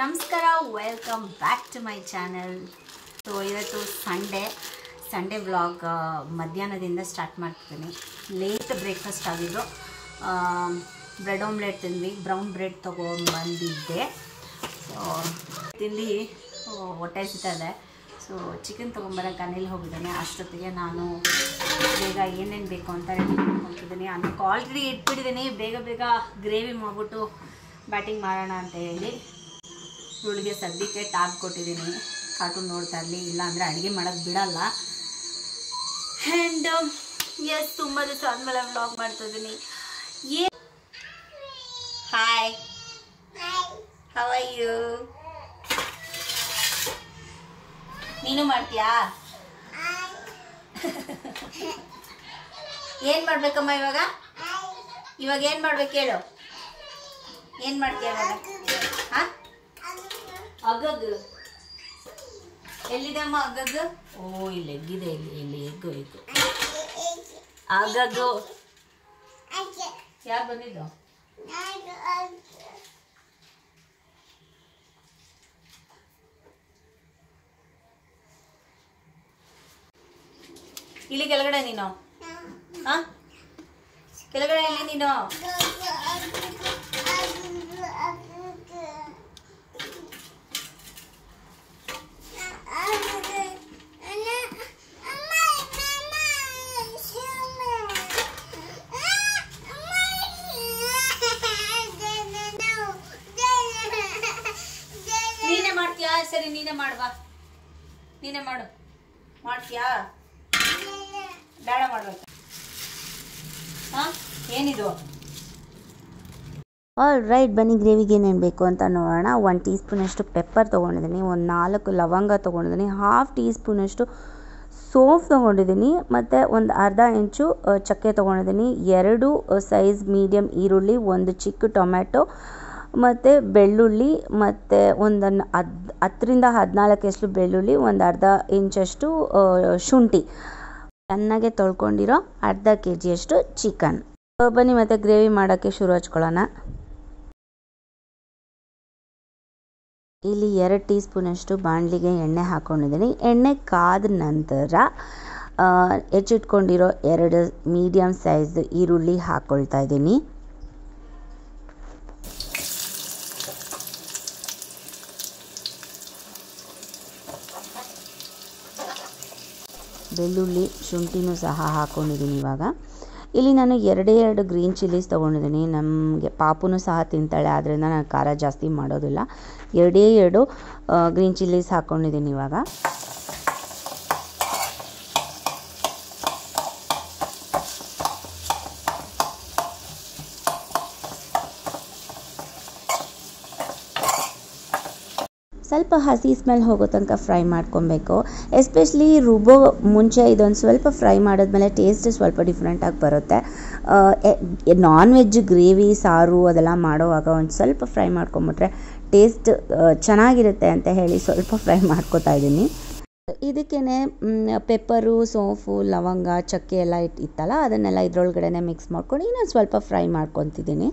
ನಮಸ್ಕಾರ welcome back to my channel so ಇವತ್ತು Sunday Sunday vlog ಮಧ್ಯಾಹ್ನದಿಂದ ಸ್ಟಾರ್ಟ್ ಮಾಡ್ತಿದ್ದೀನಿ ಲೇಟ್ ಬ್ರೇಕ್ಫಾಸ್ಟ್ ಆಗಿದ್ದು ಬ್ರೆಡ್ ಆಮ್ಲೆಟ್ ತಿಂದ್ವಿ ಬ್ರೌನ್ ಬ್ರೆಡ್ ತೊಗೊಂಬಂದಿದ್ದೆ ಸೊ ತಿಂದು ಆ, ಹೊಟ್ಟೆ ಹಸಿತಾ ಇದೆ ಸೊ ಚಿಕನ್ ತೊಗೊಂಬರಕ್ಕೆ ಅನಿಲ್ ಹೋಗಿದ್ದಾನೆ ಅಷ್ಟೊತ್ತಿಗೆ ನಾನು ಬೇಗ ಏನೇನು ಬೇಕು ಅಂತ ರೆಡಿ ಮಾಡ್ಕೊತಿದ್ದೀನಿ ಅನ್ನಕ್ಕೆ ಆಲ್ರೆಡಿ ಇಟ್ಬಿಟ್ಟಿದ್ದೀನಿ ಬೇಗ ಬೇಗ ಗ್ರೇವಿ ಮಾಡಿಬಿಟ್ಟು ಬ್ಯಾಟಿಂಗ್ ಮಾಡೋಣ ಅಂತ ಹೇಳಿ ಇವಳಿಗೆ ಸದ್ಯಕ್ಕೆ ಟಾಪ್ ಕೊಟ್ಟಿದ್ದೀನಿ ಕಾರ್ಟೂನ್ ನೋಡ್ತಾ ಇರಲಿ ಇಲ್ಲಾಂದರೆ ಅಡುಗೆ ಮಾಡೋಕ್ಕೆ ಬಿಡಲ್ಲ ಆ್ಯಂಡ್ ಎಸ್ ತುಂಬ ದಿವಸ ಆದಮೇಲೆ ವ್ಲಾಗ್ ಮಾಡ್ತಾ ಇದ್ದೀನಿ ಏ ಹಾಯ್ ಹವ ಯು ನೀನು ಮಾಡ್ತೀಯಾ ಏನು ಮಾಡ್ಬೇಕಮ್ಮ ಇವಾಗ ಇವಾಗ ಏನು ಮಾಡ್ಬೇಕು ಹೇಳು ಏನು ಮಾಡ್ತೀಯ ಇವಾಗ ಹಾಂ ಅಗ್ಗದ್ದು ಎಲ್ಲಿದಮ್ಮ ಅಗ್ಗದ್ದು ಓ ಇಲ್ಲಿ ಎಗ್ಗಿದೆ ಇಲ್ಲಿ ಇಲ್ಲಿ ಎಗ್ಗು ಎಗ್ಗು ಅಗ್ಗದ್ದು ಯಾರು ಬಂದಿದ್ದು ಇಲ್ಲಿ ಕೆಳಗಡೆ ನೀನು ಹಾ ಕೆಳಗಡೆ ಇಲ್ಲಿ ನೀನು ನೀನೇ ಮಾಡ್ತೀಯಾ ಸರಿ ನೀನೇ ಮಾಡುವ ನೀನೇ ಮಾಡು ಮಾಡ್ತೀಯಾ ಬೇಡ ಮಾಡ್ಬೇಕು ಹಾ ಏನಿದು ಆಲ್ ರೈಟ್ ಬನ್ನಿ ಗ್ರೇವಿಗೆ ಏನೇನು ಬೇಕು ಅಂತ ನೋಡೋಣ ಒನ್ ಟೀ ಸ್ಪೂನಷ್ಟು ಪೆಪ್ಪರ್ ತೊಗೊಂಡಿದ್ದೀನಿ ಒಂದು ನಾಲ್ಕು ಲವಂಗ ತೊಗೊಂಡಿದ್ದೀನಿ ಹಾಫ್ ಟೀ ಸ್ಪೂನಷ್ಟು ಸೋಂಫ್ ತೊಗೊಂಡಿದ್ದೀನಿ ಮತ್ತು ಒಂದು ಅರ್ಧ ಇಂಚು ಅ, ಚಕ್ಕೆ ತೊಗೊಂಡಿದ್ದೀನಿ ಎರಡು ಸೈಜ್ ಮೀಡಿಯಮ್ ಈರುಳ್ಳಿ ಒಂದು ಚಿಕ್ಕ ಟೊಮ್ಯಾಟೊ ಮತ್ತು ಬೆಳ್ಳುಳ್ಳಿ ಮತ್ತು ಒಂದು ಹದ್ ಹತ್ತರಿಂದ ಹದಿನಾಲ್ಕಷ್ಟು ಬೆಳ್ಳುಳ್ಳಿ ಒಂದು ಅರ್ಧ ಇಂಚಷ್ಟು ಆ, ಶುಂಠಿ ಚೆನ್ನಾಗೆ ತೊಳ್ಕೊಂಡಿರೋ ಅರ್ಧ ಕೆ ಜಿಯಷ್ಟು ಚಿಕನ್ ಬನ್ನಿ ಮತ್ತು ಗ್ರೇವಿ ಮಾಡೋಕ್ಕೆ ಶುರು ಹಚ್ಕೊಳ್ಳೋಣ ಇಲ್ಲಿ ಎರಡು ಟೀ ಸ್ಪೂನಷ್ಟು ಬಾಣಲಿಗೆ ಎಣ್ಣೆ ಹಾಕ್ಕೊಂಡಿದ್ದೀನಿ ಎಣ್ಣೆ ಕಾದ ನಂತರ ಆ, ಹೆಚ್ಚಿಟ್ಕೊಂಡಿರೋ ಎರಡು ಮೀಡಿಯಮ್ ಸೈಜ್ ಈರುಳ್ಳಿ ಹಾಕ್ಕೊಳ್ತಾ ಇದ್ದೀನಿ ಬೆಳ್ಳುಳ್ಳಿ ಶುಂಠಿನೂ ಸಹ ಹಾಕ್ಕೊಂಡಿದ್ದೀನಿ ಇವಾಗ ಇಲ್ಲಿ ನಾನು ಎರಡೇ ಎರಡು ಗ್ರೀನ್ ಚಿಲ್ಲೀಸ್ ತೊಗೊಂಡಿದ್ದೀನಿ ನಮಗೆ ಪಾಪುನೂ ಸಹ ತಿಂತಾಳೆ ಆದ್ದರಿಂದ ನಾನು ಖಾರ ಜಾಸ್ತಿ ಮಾಡೋದಿಲ್ಲ ಎರಡೇ ಎರಡು ಗ್ರೀನ್ ಚಿಲ್ಲೀಸ್ ಹಾಕ್ಕೊಂಡಿದ್ದೀನಿ ಇವಾಗ ಸ್ವಲ್ಪ ಹಸಿ ಸ್ಮೆಲ್ ಹೋಗೋ ತನಕ ಫ್ರೈ ಮಾಡ್ಕೊಬೇಕು ಎಸ್ಪೆಷಲಿ ರುಬ್ಬೋ ಮುಂಚೆ ಇದೊಂದು ಸ್ವಲ್ಪ ಫ್ರೈ ಮಾಡಿದ್ಮೇಲೆ ಟೇಸ್ಟ್ ಸ್ವಲ್ಪ ಡಿಫ್ರೆಂಟಾಗಿ ಬರುತ್ತೆ ನಾನ್ ವೆಜ್ ಗ್ರೇವಿ ಸಾರು ಅದೆಲ್ಲ ಮಾಡೋವಾಗ ಒಂದು ಸ್ವಲ್ಪ ಫ್ರೈ ಮಾಡ್ಕೊಂಬಿಟ್ರೆ ಟೇಸ್ಟ್ ಚೆನ್ನಾಗಿರುತ್ತೆ ಅಂತ ಹೇಳಿ ಸ್ವಲ್ಪ ಫ್ರೈ ಮಾಡ್ಕೊತಾ ಇದ್ದೀನಿ ಇದಕ್ಕೇ ಪೆಪ್ಪರು ಸೋಂಫು ಲವಂಗ ಚಕ್ಕೆ ಎಲ್ಲ ಇಟ್ ಇತ್ತಲ್ಲ ಅದನ್ನೆಲ್ಲ ಇದ್ರೊಳಗಡೆ ಮಿಕ್ಸ್ ಮಾಡ್ಕೊಂಡು ಇನ್ನೊಂದು ಸ್ವಲ್ಪ ಫ್ರೈ ಮಾಡ್ಕೊತಿದ್ದೀನಿ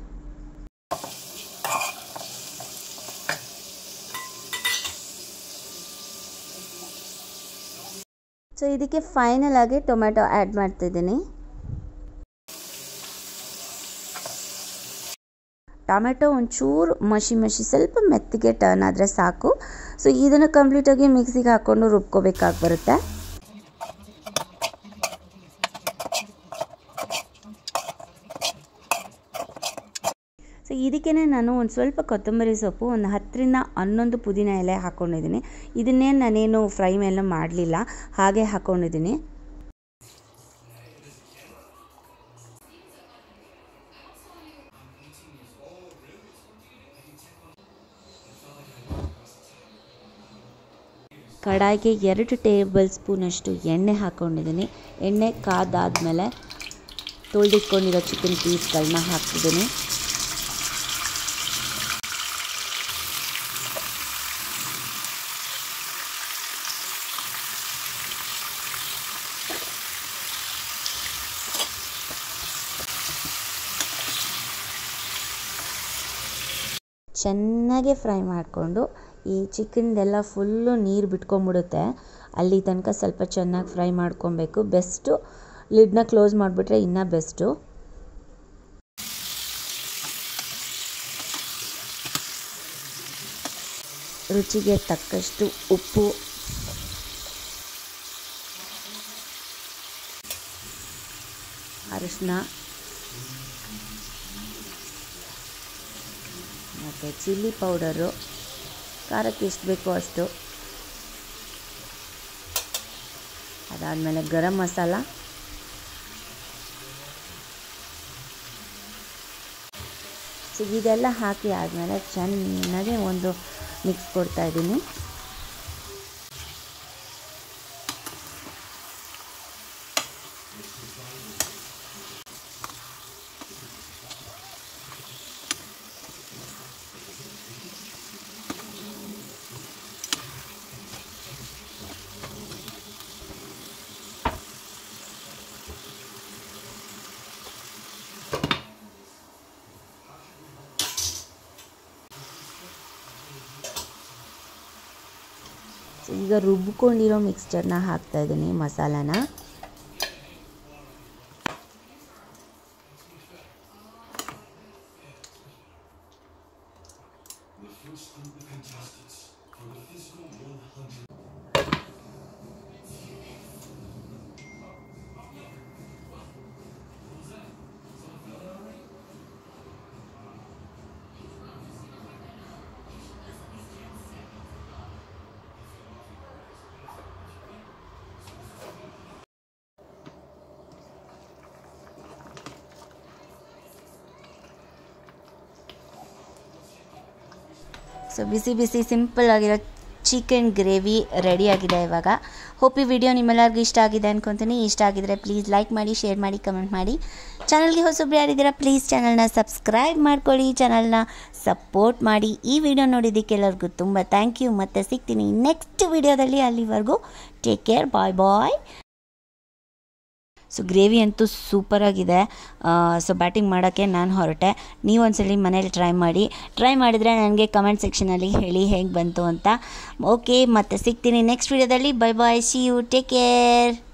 ಸೊ ಇದಕ್ಕೆ ಫೈನಲ್ ಆಗಿ ಟೊಮೆಟೊ ಆ್ಯಡ್ ಮಾಡ್ತಿದ್ದೀನಿ ಟೊಮೆಟೊ ಒಂಚೂರು ಮಷಿ ಮಷಿ ಸ್ವಲ್ಪ ಮೆತ್ತಗೆ ಟರ್ನ್ ಆದರೆ ಸಾಕು ಸೊ ಇದನ್ನು ಕಂಪ್ಲೀಟಾಗಿ ಮಿಕ್ಸಿಗೆ ಹಾಕ್ಕೊಂಡು ರುಬ್ಕೋಬೇಕಾಗಿ ಬರುತ್ತೆ ಸೊ ಇದಕ್ಕೇ ನಾನು ಒಂದು ಸ್ವಲ್ಪ ಕೊತ್ತಂಬರಿ ಸೊಪ್ಪು ಒಂದು ಹತ್ತರಿಂದ ಹನ್ನೊಂದು ಪುದೀನ ಎಲೆ ಹಾಕ್ಕೊಂಡಿದ್ದೀನಿ ಇದನ್ನೇ ನಾನೇನು ಫ್ರೈ ಮೇಲೆ ಮಾಡಲಿಲ್ಲ ಹಾಗೆ ಹಾಕ್ಕೊಂಡಿದ್ದೀನಿ ಕಡಾಯಿಗೆ ಎರಡು ಟೇಬಲ್ ಸ್ಪೂನಷ್ಟು ಎಣ್ಣೆ ಹಾಕ್ಕೊಂಡಿದ್ದೀನಿ ಎಣ್ಣೆ ಕಾದಾದಮೇಲೆ ತೊಳೆದಿಟ್ಕೊಂಡಿರೋ ಚಿಕನ್ ಪೀಸ್ಗಳನ್ನ ಹಾಕ್ತಿದ್ದೀನಿ ಚೆನ್ನಾಗೆ ಫ್ರೈ ಮಾಡಿಕೊಂಡು ಈ ಚಿಕನ್ದೆಲ್ಲ ಫುಲ್ಲು ನೀರು ಬಿಟ್ಕೊಂಬಿಡುತ್ತೆ ಅಲ್ಲಿ ತನಕ ಸ್ವಲ್ಪ ಚೆನ್ನಾಗಿ ಫ್ರೈ ಮಾಡ್ಕೊಬೇಕು ಬೆಸ್ಟು ಲಿಡ್ನ ಕ್ಲೋಸ್ ಮಾಡಿಬಿಟ್ರೆ ಇನ್ನೂ ಬೆಸ್ಟು ರುಚಿಗೆ ತಕ್ಕಷ್ಟು ಉಪ್ಪು ಅರಿಶಿನ ಮತ್ತು ಚಿಲ್ಲಿ ಪೌಡರು ಖಾರಕ್ಕೆ ಎಷ್ಟು ಬೇಕೋ ಅಷ್ಟು ಅದಾದಮೇಲೆ ಗರಂ ಮಸಾಲ ಸೊ ಇದೆಲ್ಲ ಹಾಕಿ ಆದಮೇಲೆ ಚೆನ್ನಾಗಿ ಒಂದು ಮಿಕ್ಸ್ ಕೊಡ್ತಾ ಇದ್ದೀನಿ ಸೊ ಈಗ ರುಬ್ಕೊಂಡಿರೋ ಮಿಕ್ಸ್ಚರ್ನ ಹಾಕ್ತಾ ಇದ್ದೀನಿ ಮಸಾಲಾನ ಸೊ ಬಿಸಿ ಬಿಸಿ ಸಿಂಪಲ್ ಆಗಿರೋ ಚಿಕನ್ ಗ್ರೇವಿ ರೆಡಿಯಾಗಿದೆ ಇವಾಗ ಹೋಪ್ ಈ ವಿಡಿಯೋ ನಿಮ್ಮೆಲ್ಲರಿಗೂ ಇಷ್ಟ ಆಗಿದೆ ಅನ್ಕೊತೀನಿ ಇಷ್ಟ ಆಗಿದ್ರೆ ಪ್ಲೀಸ್ ಲೈಕ್ ಮಾಡಿ ಶೇರ್ ಮಾಡಿ ಕಮೆಂಟ್ ಮಾಡಿ ಚಾನಲ್ಗೆ ಹೊಸಬ್ರು ಯಾರಿದ್ದೀರಾ ಪ್ಲೀಸ್ ಚಾನಲ್ನ ಸಬ್ಸ್ಕ್ರೈಬ್ ಮಾಡ್ಕೊಳ್ಳಿ ಚಾನಲ್ನ ಸಪೋರ್ಟ್ ಮಾಡಿ ಈ ವಿಡಿಯೋ ನೋಡಿದ್ದಕ್ಕೆ ಎಲ್ಲರಿಗೂ ತುಂಬ ಥ್ಯಾಂಕ್ ಯು ಮತ್ತೆ ಸಿಗ್ತೀನಿ ನೆಕ್ಸ್ಟ್ ವಿಡಿಯೋದಲ್ಲಿ ಅಲ್ಲಿವರೆಗೂ take care bye bye so gravy ಅಂತೂ ಸೂಪರಾಗಿದೆ ಸೊ ಬ್ಯಾಟಿಂಗ್ ಮಾಡೋಕ್ಕೆ ನಾನು ಹೊರಟೆ ನೀವು ಒಂದ್ಸಲಿ ಮನೇಲಿ ಟ್ರೈ ಮಾಡಿ ಟ್ರೈ ಮಾಡಿದರೆ ನನಗೆ ಕಮೆಂಟ್ ಸೆಕ್ಷನಲ್ಲಿ ಹೇಳಿ ಹೇಗೆ ಬಂತು ಅಂತ ಓಕೆ ಮತ್ತೆ ಸಿಗ್ತೀನಿ ನೆಕ್ಸ್ಟ್ ವಿಡಿಯೋದಲ್ಲಿ bye bye see you take care